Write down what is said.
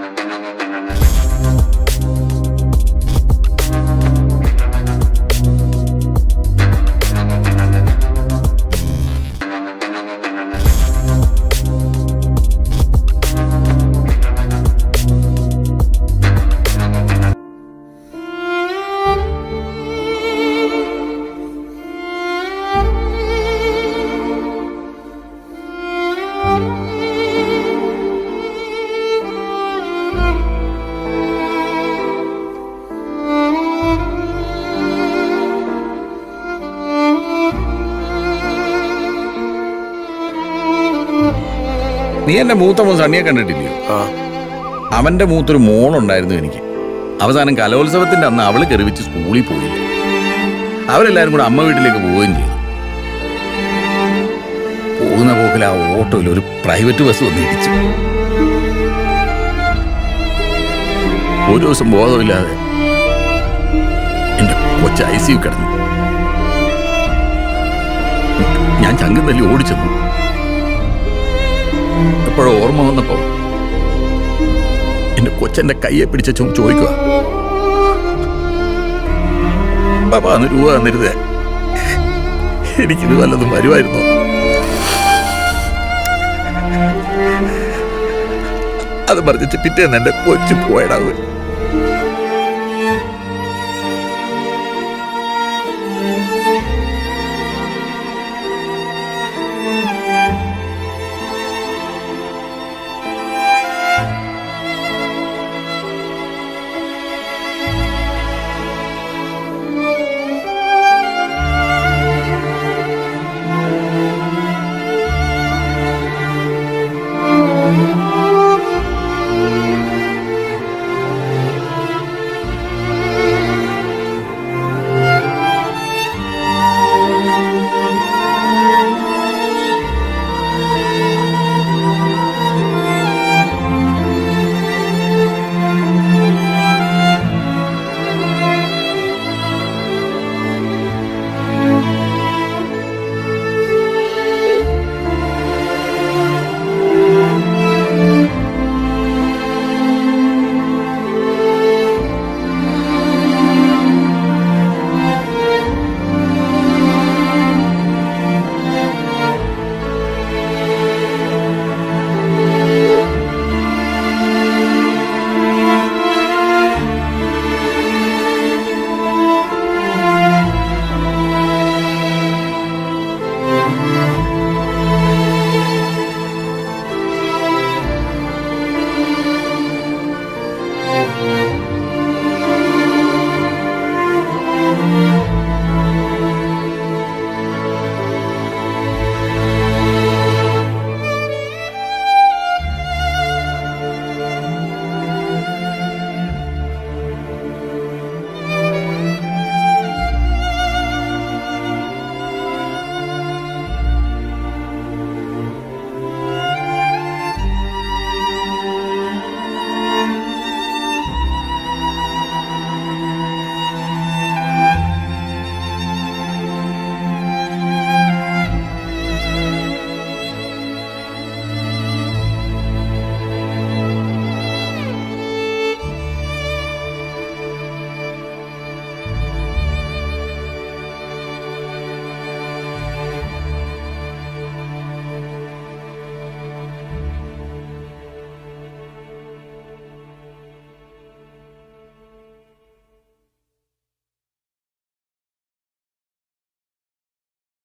നീ എന്റെ മൂത്ത മോൻ സണ്ണിയെ കണ്ടിട്ടില്ലയോ ആ അവന്റെ മൂത്തൊരു മോളുണ്ടായിരുന്നു എനിക്ക് അവസാനം കലോത്സവത്തിന്റെ അന്ന് അവള് കെറിവിച്ച് സ്കൂളിൽ പോയില്ല അവരെല്ലാരും കൂടെ അമ്മ വീട്ടിലേക്ക് പോവുകയും ചെയ്തു പോകുന്ന പോക്കിൽ ആ ഓട്ടോയിൽ ഒരു പ്രൈവറ്റ് ബസ് വന്ന് ഇടിച്ചു ഒരു ദിവസം ബോധമില്ലാതെ എന്റെ കൊച്ചു ഐ സി കിടന്നു ഞാൻ ചങ്കം തല്ലി ഓടിച്ചെന്നു എപ്പോഴോ ഓർമ്മ വന്നപ്പോ എന്റെ കൊച്ചെന്റെ കയ്യെ പിടിച്ച ചോ ചോദിക്കുക പാപ്പ അന്ന് രൂപ തന്നിരുതേ എനിക്കിത് വല്ലതും വരുമായിരുന്നു അത് പറഞ്ഞിട്ട് പിറ്റേന്ന് എന്റെ കൊച്ചു പോയടാവ്